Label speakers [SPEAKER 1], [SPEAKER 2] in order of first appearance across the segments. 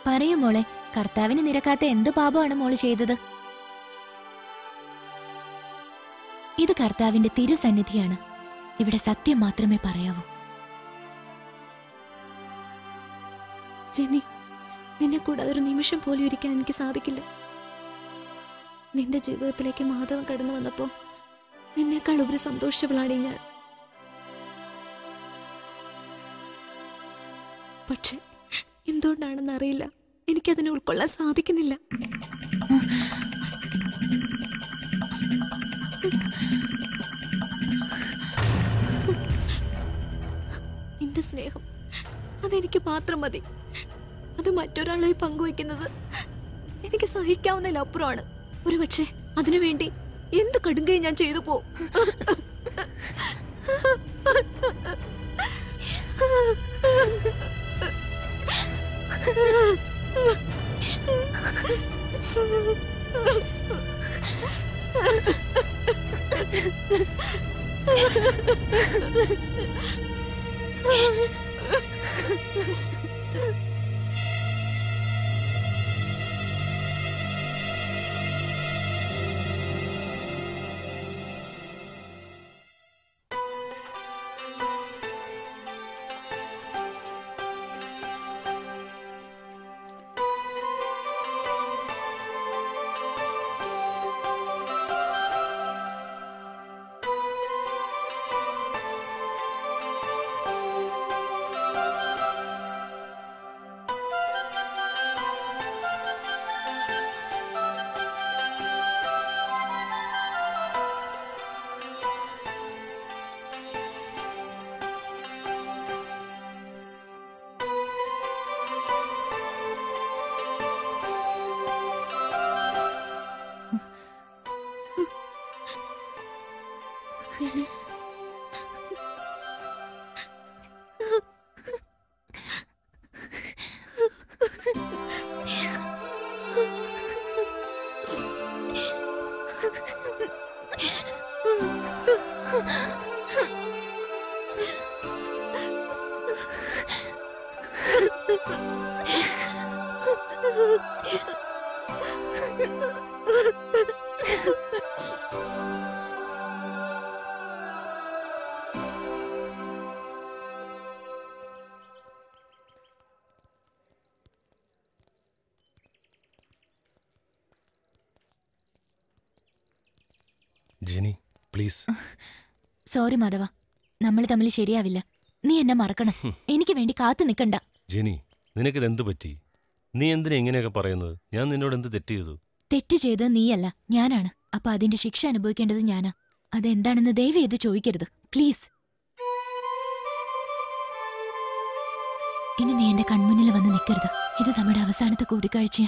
[SPEAKER 1] പറയൂ മോളെ കർത്താവിന് നിരക്കാത്ത എന്ത് പാപമാണ് മോള് ചെയ്തത് ഇത് കർത്താവിന്റെ തിരുസന്നിധിയാണ് ഇവിടെ സത്യം മാത്രമേ പറയാവൂ
[SPEAKER 2] ജെന്നി നിന്നെ കൂടാതെ ഒരു നിമിഷം പോലും ഇരിക്കാൻ എനിക്ക് സാധിക്കില്ല നിന്റെ ജീവിതത്തിലേക്ക് മാധവൻ കടന്നു വന്നപ്പോ നിന്നേക്കാൾ ഉപരി സന്തോഷിച്ചവളാണ് ഞാൻ പക്ഷെ എന്തുകൊണ്ടാണെന്ന് അറിയില്ല എനിക്കതിനെ ഉൾക്കൊള്ളാൻ സാധിക്കുന്നില്ല നിന്റെ സ്നേഹം അതെനിക്ക് മാത്രം മതി അത് മറ്റൊരാളായി പങ്കുവയ്ക്കുന്നത് എനിക്ക് സഹിക്കാവുന്നതിലപ്പുറമാണ് ഒരുപക്ഷെ അതിനുവേണ്ടി എന്ത് കടുങ്കയും ഞാൻ ചെയ്തു പോ
[SPEAKER 3] ജിനി പ്ലീസ്
[SPEAKER 1] സോറി മാധവ നമ്മൾ തമ്മിൽ ശരിയാവില്ല നീ എന്നെ മറക്കണം എനിക്ക് വേണ്ടി കാത്തു നിൽക്കണ്ട
[SPEAKER 3] ജിനി നിനക്കിത് എന്ത് പറ്റി നീ എന്തിനാ ഇങ്ങനെയൊക്കെ പറയുന്നത് ഞാൻ നിന്നോട് എന്ത് തെറ്റ് ചെയ്തു
[SPEAKER 1] തെറ്റ് ചെയ്തത് നീയല്ല ഞാനാണ് അപ്പൊ അതിന്റെ ശിക്ഷ അനുഭവിക്കേണ്ടത് ഞാനാ അതെന്താണെന്ന് ദയവ് ചെയ്ത് ചോദിക്കരുത് പ്ലീസ് ഇനി നീ എന്റെ കൺമുന്നിൽ വന്ന് നിൽക്കരുത് ഇത് നമ്മുടെ അവസാനത്തെ കൂടിക്കാഴ്ചയാ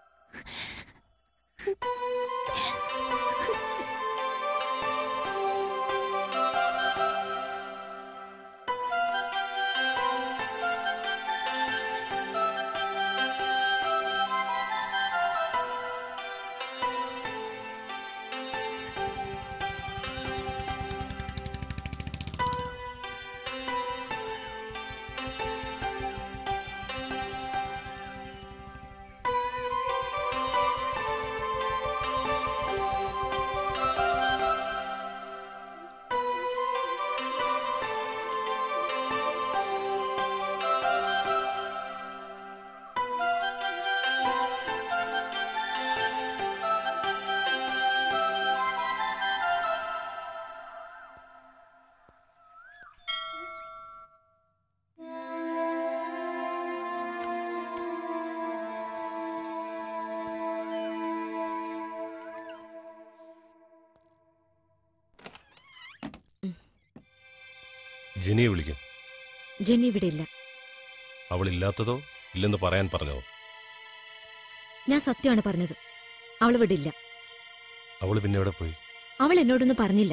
[SPEAKER 3] ജിനിയെ വിളിക്കും
[SPEAKER 2] ജെന്നി ഇവിടെ ഇല്ല
[SPEAKER 3] അവളില്ലാത്തതോ ഇല്ലെന്ന് പറയാൻ പറഞ്ഞതോ
[SPEAKER 2] ഞാൻ സത്യമാണ് പറഞ്ഞത് അവൾ ഇവിടെ ഇല്ല
[SPEAKER 3] അവൾ പിന്നെ എവിടെ പോയി
[SPEAKER 2] അവൾ എന്നോടൊന്നും പറഞ്ഞില്ല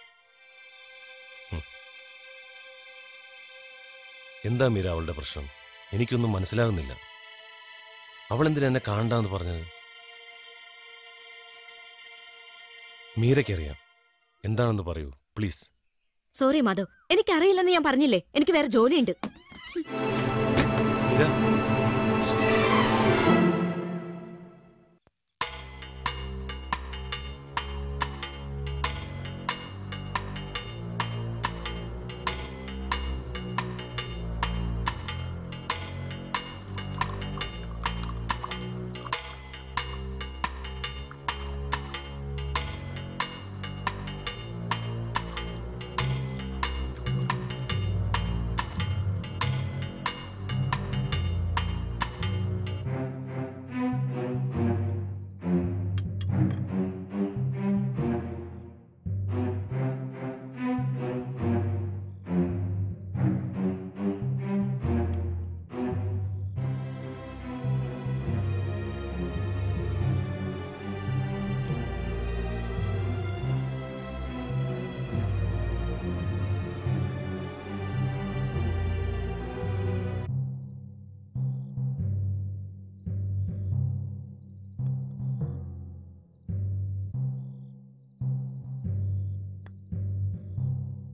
[SPEAKER 3] എന്താ മീര അവളുടെ പ്രശ്നം എനിക്കൊന്നും മനസ്സിലാകുന്നില്ല അവൾ എന്തിനാ എന്നെ കാണണ്ടെന്ന് പറഞ്ഞത് മീരയ്ക്കറിയാം എന്താണെന്ന് പറയൂ പ്ലീസ്
[SPEAKER 2] സോറി മാധവ് എനിക്കറിയില്ലെന്ന് ഞാൻ പറഞ്ഞില്ലേ എനിക്ക് വേറെ ജോലിയുണ്ട്
[SPEAKER 3] മീര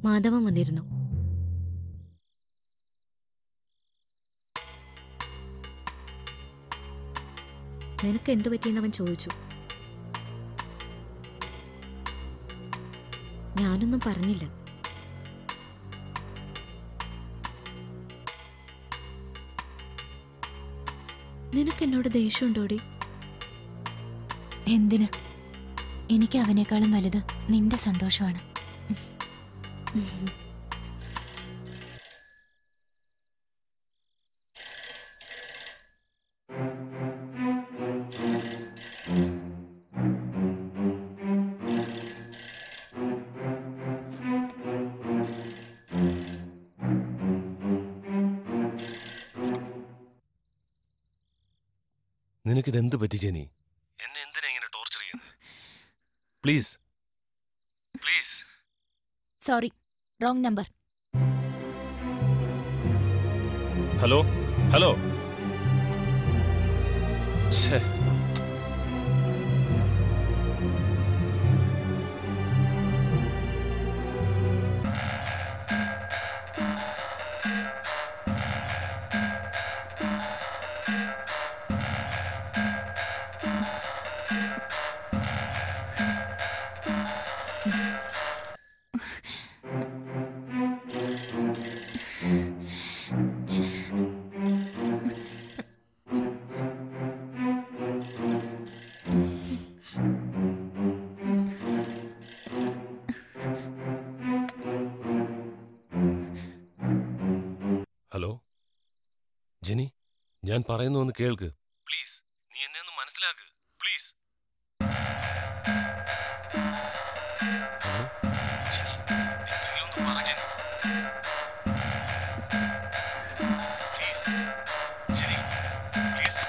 [SPEAKER 2] മാധവൻ വന്നിരുന്നു നിനക്ക് എന്തു പറ്റിയെന്ന് അവൻ ചോദിച്ചു ഞാനൊന്നും പറഞ്ഞില്ല നിനക്ക് എന്നോട് ദേഷ്യമുണ്ടോടി
[SPEAKER 1] എന്തിന് എനിക്ക് അവനേക്കാളും വലുത് നിന്റെ സന്തോഷമാണ്
[SPEAKER 3] നിനക്കിത് എന്ത് പറ്റി ജെനി എന്നെ എന്തിനാ ഇങ്ങനെ ടോർച്ചർ ചെയ്യുന്നത് please please
[SPEAKER 1] sorry wrong number
[SPEAKER 3] hello hello ഛേ ഹലോ ജെനി ഞാൻ പറയുന്നു ഒന്ന് കേൾക്ക് പ്ലീസ് നീ എന്നെ ഒന്ന് മനസ്സിലാക്ക് പ്ലീസ് ഹലോ ജെനി എന്തെങ്കിലും ഒന്ന് പറ ജെനി പ്ലീസ് ജെനി പ്ലീസ്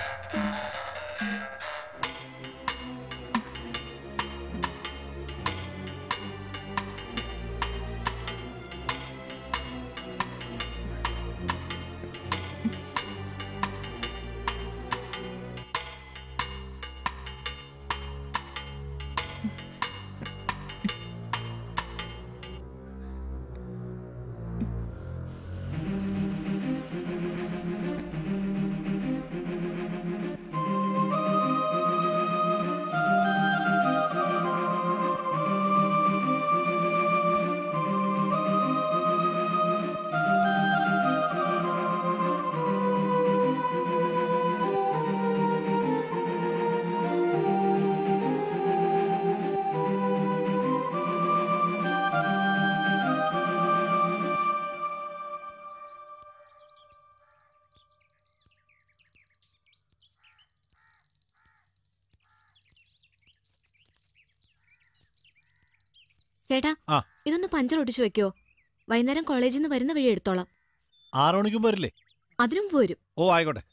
[SPEAKER 2] ചേട്ടാ
[SPEAKER 4] ആ.
[SPEAKER 2] ഇതൊന്ന് പഞ്ചർ ഒടിച്ചു വെക്കോ വൈകുന്നേരം കോളേജിൽ നിന്ന് വരുന്ന വഴി എടുത്തോളാം
[SPEAKER 4] ആറു മണിക്കും വരില്ലേ
[SPEAKER 2] അതിനും പോരും
[SPEAKER 4] ഓ ആയിക്കോട്ടെ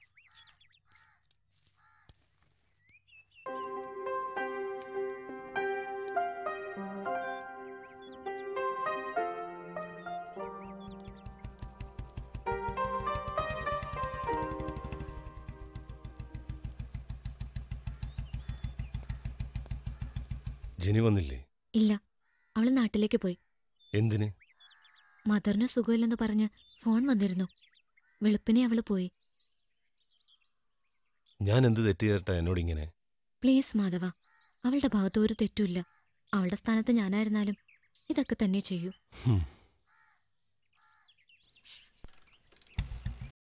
[SPEAKER 3] ജെനി വന്നില്ലേ
[SPEAKER 2] ഇല്ല അവള് നാട്ടിലേക്ക് പോയി
[SPEAKER 3] എന്തിന്
[SPEAKER 2] മദറിന് സുഖമില്ലെന്ന് പറഞ്ഞ് ഫോൺ വന്നിരുന്നു വെളുപ്പിനെ അവള് പോയി
[SPEAKER 3] ഞാൻ എന്ത് തെറ്റ് ചെയ്തിട്ടാ എന്നോട് ഇങ്ങനെ
[SPEAKER 2] പ്ലീസ് മാധവ അവളുടെ ഭാഗത്ത് ഒരു തെറ്റുമില്ല അവളുടെ സ്ഥാനത്ത് ഞാനായിരുന്നാലും ഇതൊക്കെ തന്നെ ചെയ്യൂ
[SPEAKER 3] ഹും.